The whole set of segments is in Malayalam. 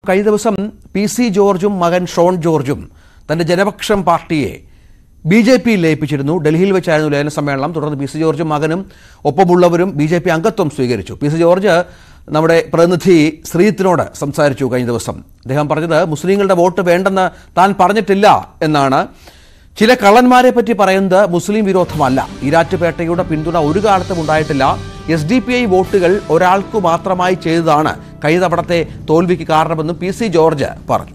കഴിഞ്ഞ ദിവസം പി സി ജോർജും മകൻ ഷോൺ ജോർജും തന്റെ ജനപക്ഷം പാർട്ടിയെ ബി ജെ പിയിൽ ലയിപ്പിച്ചിരുന്നു ഡൽഹിയിൽ വെച്ചായിരുന്നു ലയന സമ്മേളനം തുടർന്ന് പി സി ജോർജും മകനും ഒപ്പമുള്ളവരും ബി ജെ പി അംഗത്വം സ്വീകരിച്ചു പി സി ജോർജ് നമ്മുടെ പ്രതിനിധി ശ്രീത്തിനോട് സംസാരിച്ചു കഴിഞ്ഞ ദിവസം അദ്ദേഹം പറഞ്ഞത് മുസ്ലിങ്ങളുടെ വോട്ട് വേണ്ടെന്ന് താൻ പറഞ്ഞിട്ടില്ല എന്നാണ് ചില കള്ളന്മാരെ പറ്റി പറയുന്നത് മുസ്ലിം വിരോധമല്ല ഈരാറ്റുപേട്ടയുടെ പിന്തുണ ഒരു കാലത്തും ഉണ്ടായിട്ടില്ല എസ് ഡി പി ഐ വോട്ടുകൾ ഒരാൾക്കു മാത്രമായി ചെയ്തതാണ് കഴിഞ്ഞ തവണത്തെ തോൽവിക്ക് കാരണമെന്നും പി സി ജോർജ് പറഞ്ഞു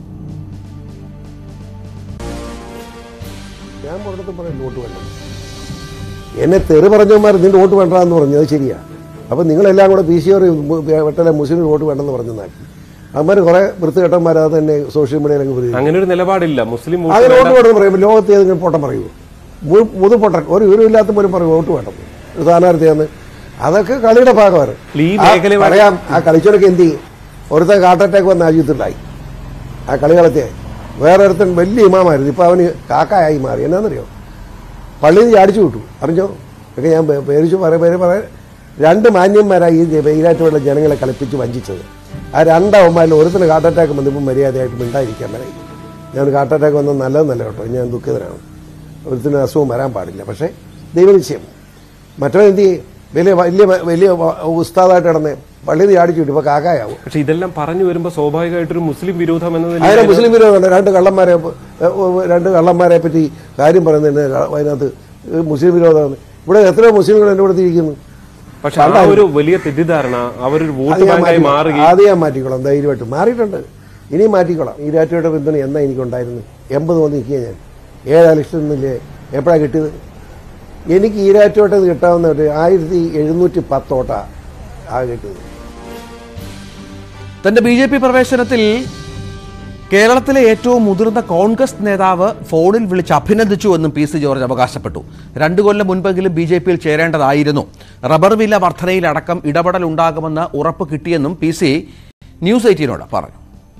ഞാൻ പുറത്ത് പറയും വോട്ട് വേണ്ട എന്നെ തെറി പറഞ്ഞവന്മാർ നിന്റെ വോട്ട് വേണ്ടെന്ന് പറഞ്ഞു അത് ശരിയാ അപ്പം നിങ്ങളെല്ലാം കൂടെ പി സി ഓർ വെട്ടലെ മുസ്ലിം വോട്ട് വേണ്ടെന്ന് പറഞ്ഞെന്നാക്കി അവന്മാർ കുറെ വൃത്തികെട്ടന്മാർ അത് തന്നെ സോഷ്യൽ മീഡിയയിലൊക്കെ പറയും അങ്ങനെ ഒരു നിലപാടില്ല മുസ്ലിം വോട്ട് അങ്ങനെ വേണ്ട. വോട്ട് വേണമെന്ന് പറയുമ്പോൾ ലോകത്ത് ഏതെങ്കിലും പൊട്ടം പറയുമോ മുതു പൊട്ടൻ ഒരു വിവരമില്ലാത്ത പോലും പറയും വോട്ട് വേണം ഒരു സ്ഥാനാർത്ഥിയാന്ന് അതൊക്കെ കളിയുടെ ഭാഗമാണ് ഈ ആ, മേഖലയുമായി- പറയാം ആ കളിച്ചവരൊക്കെ എന്ത് ചെയ്യും ഒരുത്തൻ ഹാർട്ട് അറ്റാക്ക് വന്ന് ആജീത്തുണ്ടായി ആ കളി കളത്തിയ വേറെ ഒരുത്തൻ വലിയ ഇമാമായിരുന്നു ഇപ്പൊ അവന് കാക്കായി മാറി എന്നാന്നറിയോ പള്ളിയിൽ നിന്ന് ചാടിച്ചു വിട്ടു അറിഞ്ഞോ ഒക്കെ ഞാൻ പേ- പേരിച്ചു പറ പേര് പറയാൻ രണ്ട് മാന്യന്മാരായി ഈ വെയിലാറ്റുള്ള ജനങ്ങളെ കളിപ്പിച്ച് വഞ്ചിച്ചത് ആ രണ്ടവന്മാരിൽ ഒരുത്തിന് ഹാർട്ട് അറ്റാക്ക് വന്നപ്പോൾ മര്യാദയായിട്ട് മിണ്ടായിരിക്കാൻ വരായി ഞാൻ ഹാർട്ട് അറ്റാക്ക് വന്നത് നല്ലതെന്നല്ല കേട്ടോ ഞാൻ ദുഃഖിതനാണ് ഒരുത്തിന് അസുഖം വരാൻ പാടില്ല പക്ഷേ ദൈവനിശ്ചയം മറ്റവൻ എന്ത് ചെയ്യും വലിയ വലിയ വലിയ ഉസ്താദായിട്ട് കിടന്ന് പള്ളിയിൽ നിന്ന് ചാടിച്ചു വിട്ടു ഇപ്പൊ കാക്കായാവും പക്ഷെ ഇതെല്ലാം പറഞ്ഞു വരുമ്പോൾ സ്വാഭാവികമായിട്ടൊരു മുസ്ലിം വിരോധം എന്ന അതിനെ നിലയിൽ മുസ്ലിം വിരോധമല്ല രണ്ട് കള്ളന്മാരെ ഏ, ഓ, രണ്ട് കള്ളന്മാരെ പറ്റി കാര്യം പറയുന്നതിന് അതിനകത്ത് മുസ്ലിം വിരോധമാണ് ഇവിടെ എത്രയോ മുസ്ലിങ്ങൾ എൻ്റെ കൂടെ ഇരിക്കുന്നു പക്ഷെ ആ ഒരു വലിയ തെറ്റിദ്ധാരണ അവരൊരു വോട്ട് അത് ഞാൻ ബാങ്കായി മാറ്റിക്കോളാം. മാറുകയും ആദ്യം ഞാൻ മാറ്റിക്കോളാം ധൈര്യമായിട്ട് മാറിയിട്ടുണ്ട് ഇനിയും മാറ്റിക്കോളാം ഈ രാഷ്ട്രീയയുടെ പിന്തുണ എന്നാ എനിക്കുണ്ടായിരുന്നു എൺപത് വന്ന് നിൽക്കുക ഞാൻ ഏഴാം ലക്ഷം നിന്നില്ലേ എപ്പോഴാണ് കിട്ടിയത് എനിക്ക് ഈരാറ്റോട്ടത് കിട്ടാവുന്ന ഒരു ആയിരത്തി എഴുന്നൂറ്റി പത്തോട്ടാ ആ കിട്ടിയത് തന്റെ ബി ജെ പി പ്രവേശനത്തിൽ കേരളത്തിലെ ഏറ്റവും മുതിർന്ന കോൺഗ്രസ് നേതാവ് ഫോണിൽ വിളിച്ച് അഭിനന്ദിച്ചുവെന്നും പി സി ജോർജ് അവകാശപ്പെട്ടു രണ്ടു കൊല്ലം മുൻപെങ്കിലും ബി ജെ പിയിൽ ചേരേണ്ടതായിരുന്നു റബ്ബർ വില വർധനയിലടക്കം ഇടപെടൽ ഉണ്ടാകുമെന്ന് ഉറപ്പ് കിട്ടിയെന്നും പി സി ന്യൂസ് എയ്റ്റീനോട് പറഞ്ഞു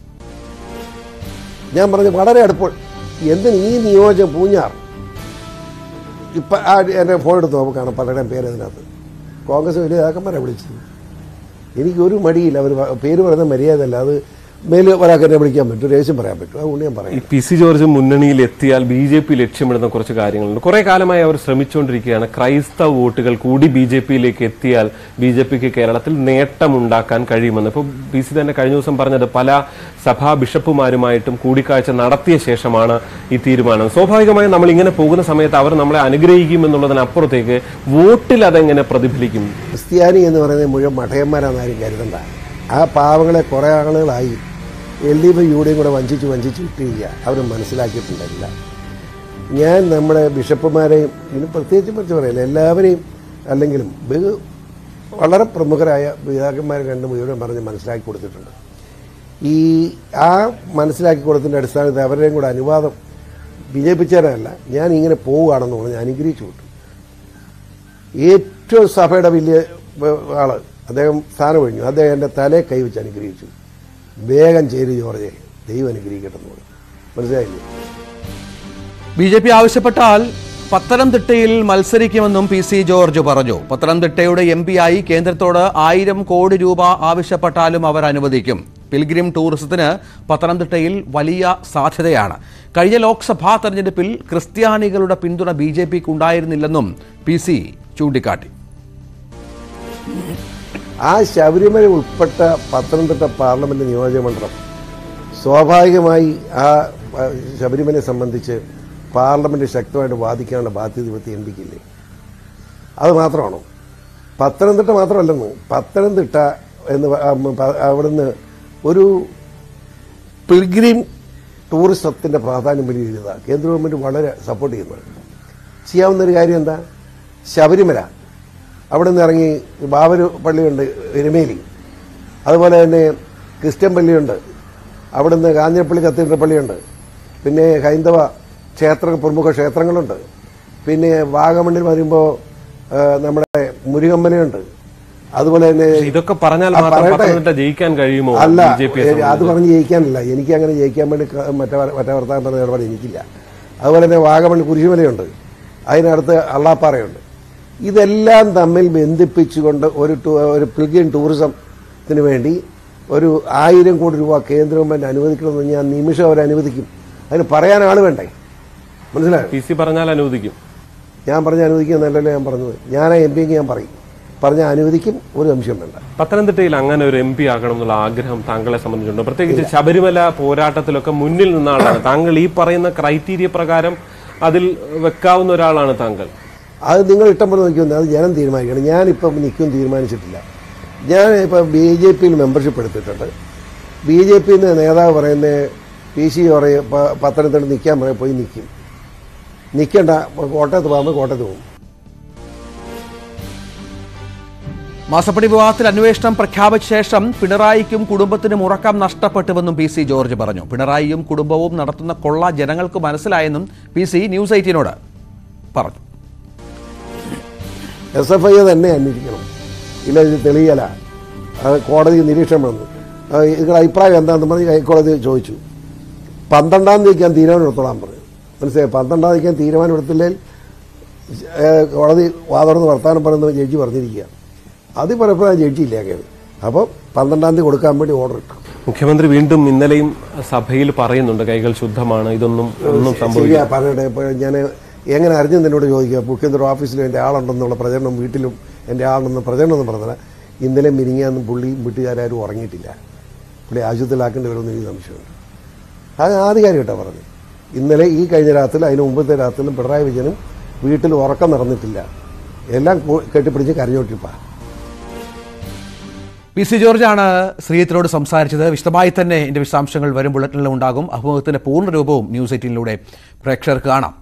ഞാൻ പറഞ്ഞു വളരെ അടുപ്പോൾ എന്തിന് ഈ നിയോജകം പൂഞ്ഞാർ ഇപ്പം ആ എൻ്റെ ഫോൺ എടുത്ത് നോക്കുമ്പോൾ കാണാം പലരുടെയും പേര് അതിനകത്ത് കോൺഗ്രസ് വലിയ നേതാക്കന്മാരെ വിളിച്ചത് എനിക്കൊരു മടിയില്ല അവർ പേര് പറയുന്ന മര്യാദയല്ല അത് മേല് ഒരാൾക്ക് എന്നെ വിളിക്കാൻ പറ്റും രഹസ്യം പറയാൻ പറ്റും അതുകൊണ്ട് ഞാൻ ഈ പറയാം പി സി ജോർജ് മുന്നണിയിൽ എത്തിയാൽ ബി ജെ പി ലക്ഷ്യമിടുന്ന കുറച്ച് കാര്യങ്ങളുണ്ട് കുറെ കാലമായി അവർ ശ്രമിച്ചുകൊണ്ടിരിക്കുകയാണ് ക്രൈസ്തവ വോട്ടുകൾ കൂടി ബി ജെ പിയിലേക്ക് എത്തിയാൽ ബി ജെ പിക്ക് കേരളത്തിൽ നേട്ടമുണ്ടാക്കാൻ കഴിയുമെന്ന് ഇപ്പോൾ പി സി തന്നെ കഴിഞ്ഞ ദിവസം പറഞ്ഞത് പല സഭാ ബിഷപ്പുമാരുമായിട്ടും കൂടിക്കാഴ്ച നടത്തിയ ശേഷമാണ് ഈ തീരുമാനം സ്വാഭാവികമായും നമ്മൾ ഇങ്ങനെ പോകുന്ന സമയത്ത് അവർ നമ്മളെ അനുഗ്രഹിക്കും എന്നുള്ളതിനപ്പുറത്തേക്ക് വോട്ടിൽ അതെങ്ങനെ പ്രതിഫലിക്കും ക്രിസ്ത്യാനി എന്ന് പറയുന്നത് മുഴുവൻ മഠയന്മാരാണെന്ന് ആരും കരുതണ്ട ആ പാവങ്ങളെ കുറേ ആളുകളായി എൽ ഡി എഫ് യു ഡിയും കൂടെ വഞ്ചിച്ച് വഞ്ചിച്ച് ഇട്ടിരിക്കുക അവർ മനസ്സിലാക്കിയിട്ടുണ്ടായില്ല ഞാൻ നമ്മുടെ ബിഷപ്പുമാരെയും ഇതിന് പ്രത്യേകിച്ച് പറ്റി പറയില്ല എല്ലാവരെയും അല്ലെങ്കിലും ബഹു വളരെ പ്രമുഖരായ പിതാക്കന്മാരെ കണ്ട് മുഴുവൻ പറഞ്ഞ് മനസ്സിലാക്കി കൊടുത്തിട്ടുണ്ട് ഈ ആ മനസ്സിലാക്കി കൊടുത്തതിൻ്റെ അടിസ്ഥാനത്തിൽ അവരുടെയും കൂടെ അനുവാദം വിജയിപ്പിച്ചവരല്ല ഞാൻ ഇങ്ങനെ പോവുകയാണെന്ന് പറഞ്ഞ് അനുഗ്രഹിച്ചു വിട്ടു ഏറ്റവും സഭയുടെ വലിയ ഏഹ്, ആള് അദ്ദേഹം സ്ഥാനം ഒഴിഞ്ഞു അദ്ദേഹം എൻ്റെ തലയെ കൈവച്ച് അനുഗ്രഹിച്ചു വേഗം ചേരി ജോർജെ ദൈവം അനുഗ്രഹിക്കട്ടെ എന്ന് പറഞ്ഞു മനസ്സിലായില്ലേ ബി ജെ പി ആവശ്യപ്പെട്ടാൽ പത്തനംതിട്ടയിൽ മത്സരിക്കുമെന്നും പി സി ജോർജ് പറഞ്ഞു പത്തനംതിട്ടയുടെ എം ആയി കേന്ദ്രത്തോട് ആയിരം കോടി രൂപ ആവശ്യപ്പെട്ടാലും അവർ അനുവദിക്കും പിൽഗ്രിം ടൂറിസത്തിന് പത്തനംതിട്ടയിൽ വലിയ സാധ്യതയാണ് കഴിഞ്ഞ ലോക്സഭാ തെരഞ്ഞെടുപ്പിൽ ക്രിസ്ത്യാനികളുടെ പിന്തുണ ബി ജെ പിക്ക് ഉണ്ടായിരുന്നില്ലെന്നും പി സി ചൂണ്ടിക്കാട്ടി ആ ശബരിമല ഉൾപ്പെട്ട പത്തനംതിട്ട പാർലമെന്റ് നിയോജകമണ്ഡലം സ്വാഭാവികമായി ആ ആ, ശബരിമലയെ സംബന്ധിച്ച് പാർലമെന്റ് ശക്തമായിട്ട് വാദിക്കാനുള്ള ബാധ്യത ഇവിടുത്തെ എം പിക്കില്ലേ അത് മാത്രമാണോ പത്തനംതിട്ട മാത്രമല്ലെന്ന് പത്തനംതിട്ട എന്ന് പ- ആ, പ- അവിടുന്ന് ഒരു പിൽഗ്രീം ടൂറിസത്തിന്റെ പ്രാധാന്യം വലിയ ഇതാണ് കേന്ദ്ര ഗവൺമെന്റ് വളരെ സപ്പോർട്ട് ചെയ്യുന്നുണ്ട് ചെയ്യാവുന്ന ഒരു കാര്യം എന്താ ശബരിമല അവിടെ നിന്ന് ഇറങ്ങി ബാബരു പള്ളിയുണ്ട് എരുമേലി അതുപോലെ തന്നെ ക്രിസ്ത്യൻ പള്ളിയുണ്ട് അവിടുന്ന് കാഞ്ഞിരപ്പള്ളി കത്തീഡ്രൽ പള്ളിയുണ്ട് പിന്നെ ഹൈന്ദവ ക്ഷേത്ര പ്രമുഖ ക്ഷേത്രങ്ങളുണ്ട് പിന്നെ വാഗമണ്ണിൽ വരുമ്പോൾ നമ്മുടെ മുരുകമ്മലയുണ്ട് അതുപോലെ തന്നെ ഇതൊക്കെ പറഞ്ഞാൽ ആ, മാത്രം പറയട്ടെ. പത്തനംതിട്ട ജയിക്കാൻ കഴിയുമോ അല്ല ബി ജെ പി ഏ, അത് പറഞ്ഞ് ജയിക്കാനല്ല എനിക്ക് അങ്ങനെ ജയിക്കാൻ വേണ്ടി ക- മറ്റേ വ- മറ്റേ വർത്താനം പറഞ്ഞ ഇടപാട് എനിക്കില്ല അതുപോലെ തന്നെ വാഗമൺ കുരിശുമലയുണ്ട് അതിനടുത്ത് അള്ളാപ്പാറയുണ്ട് ഇതെല്ലാം തമ്മിൽ ബന്ധിപ്പിച്ചുകൊണ്ട് ഒരു ടൂ- ഒരു പിൽഗ്രീം ടൂറിസത്തിന് വേണ്ടി ഒരു ആയിരം കോടി രൂപ കേന്ദ്ര ഗവൺമെന്റ് അനുവദിക്കണമെന്ന് ഞാൻ നിമിഷം അവർ അനുവദിക്കും അതിന് പറയാൻ ആൾ വേണ്ടേ മനസ്സിലായോ പി സി പറഞ്ഞാൽ അനുവദിക്കും ഞാൻ പറഞ്ഞ അനുവദിക്കുന്നതല്ലല്ലോ ഞാൻ പറഞ്ഞത് ഞാൻ ആ എം പിക്ക് ഞാൻ പറയും പറഞ്ഞ അനുവദിക്കും ഒരു സംശയം വേണ്ട പത്തനംതിട്ടയിൽ അങ്ങനെ ഒരു എം പി ആകണം എന്നുള്ള ആഗ്രഹം താങ്കളെ സംബന്ധിച്ചുണ്ട് പ്രത്യേകിച്ച് ശബരിമല പോരാട്ടത്തിലൊക്കെ മുന്നിൽ നിന്ന ആളാണ് താങ്കൾ ഈ പറയുന്ന ക്രൈറ്റീരിയ പ്രകാരം അതിൽ വെക്കാവുന്ന ഒരാളാണ് താങ്കൾ അത് നിങ്ങൾ ഇഷ്ടം പോലെ നോക്കിയൊന്നും അത് ജനം തീരുമാനിക്കണം ഞാനിപ്പം നിൽക്കും തീരുമാനിച്ചിട്ടില്ല ഞാൻ ഇപ്പം ബി ജെ പിയിൽ മെമ്പർഷിപ്പ് എടുത്തിട്ടുണ്ട് ബി ജെ പിയിൽ നിന്ന് നേതാവ് പറയുന്ന പി സി പറയും പ- പത്തനംതിട്ട നിൽക്കാൻ പറയും പോയി നിൽക്കും നിൽക്കണ്ട കോട്ടയത്ത് പോകുമ്പോൾ കോട്ടയത്ത് പോകും മാസപ്പടി വിവാദത്തിൽ അന്വേഷണം പ്രഖ്യാപിച്ച ശേഷം പിണറായിക്കും കുടുംബത്തിനും ഉറക്കം നഷ്ടപ്പെട്ടുവെന്നും പി സി ജോർജ് പറഞ്ഞു പിണറായിയും കുടുംബവും നടത്തുന്ന കൊള്ള ജനങ്ങൾക്ക് മനസ്സിലായെന്നും പി സി ന്യൂസ് എയ്റ്റീനോട് പറഞ്ഞു എസ് എഫ് ഐ തന്നെ അന്വേഷിക്കണം ഇല്ല ഇത് തെളിയല അത് കോടതി നിരീക്ഷണം വന്നു അത് നിങ്ങളുടെ അഭിപ്രായം എന്താണെന്ന് പറഞ്ഞ് ഹൈക്കോടതി ചോദിച്ചു പന്ത്രണ്ടാം തീയതിക്ക് ഞാൻ തീരുമാനം എടുത്തോളാൻ പറഞ്ഞു മനസ്സിലായി പന്ത്രണ്ടാം തീയതിക്ക് ഞാൻ തീരുമാനം എടുത്തില്ലെങ്കിൽ ഏഹ്, കോടതി വാതോർന്ന് വർത്താനം പറയുന്നത് ജഡ്ജി പറഞ്ഞിരിക്കുക അത് പലപ്പോഴും ആ ജഡ്ജി ഇല്ലാക്കിയത് അപ്പോൾ പന്ത്രണ്ടാം തീയതി കൊടുക്കാൻ വേണ്ടി ഓർഡർ ഇട്ടു മുഖ്യമന്ത്രി വീണ്ടും ഇന്നലെയും സഭയിൽ പറയുന്നുണ്ട് കൈകൾ ശുദ്ധമാണ് ഇതൊന്നും ഒന്നും സംഭവിക്കില്ല ശരിയാ പറയട്ടെ ഇപ്പോൾ ഞാൻ എങ്ങനെ അറിഞ്ഞെന്ന് എന്നോട് ചോദിക്കുക മുഖ്യമന്ത്രി ഓഫീസിലും എൻ്റെ ആളുണ്ടെന്നുള്ള പ്രചരണം വീട്ടിലും എൻ്റെ ആളുണ്ടെന്ന് പ്രചരണം എന്ന് പറഞ്ഞാൽ ഇന്നലെ മിനിങ്ങാന്നും പുള്ളി വീട്ടുകാരും ഉറങ്ങിയിട്ടില്ല പുള്ളി ആശുപത്രിയിലാക്കേണ്ടി വരുമെന്ന് എനിക്ക് സംശയമുണ്ട് അത് ആധികാരികമായിട്ടാണ് പറഞ്ഞു ഇന്നലെ ഈ കഴിഞ്ഞ രാത്രിയിൽ അതിന് മുമ്പത്തെ രാത്രിയിലും പിണറായി വിജയനും വീട്ടിൽ ഉറക്കം നടന്നിട്ടില്ല എല്ലാം കൂ- കെട്ടിപ്പിടിച്ച് കരഞ്ഞോട്ടിപ്പാ പി സി ജോർജാണ് ശ്രീയത്തിനോട് സംസാരിച്ചത് വിശദമായി തന്നെ ഇതിന്റെ വിശദാംശങ്ങൾ വരും ബുള്ളറ്റിനിലും ഉണ്ടാകും അഭിമുഖത്തിന്റെ പൂർണ്ണ രൂപവും ന്യൂസ് എയ്റ്റീനിലൂടെ പ്രേക്ഷകർക്ക് കാണാം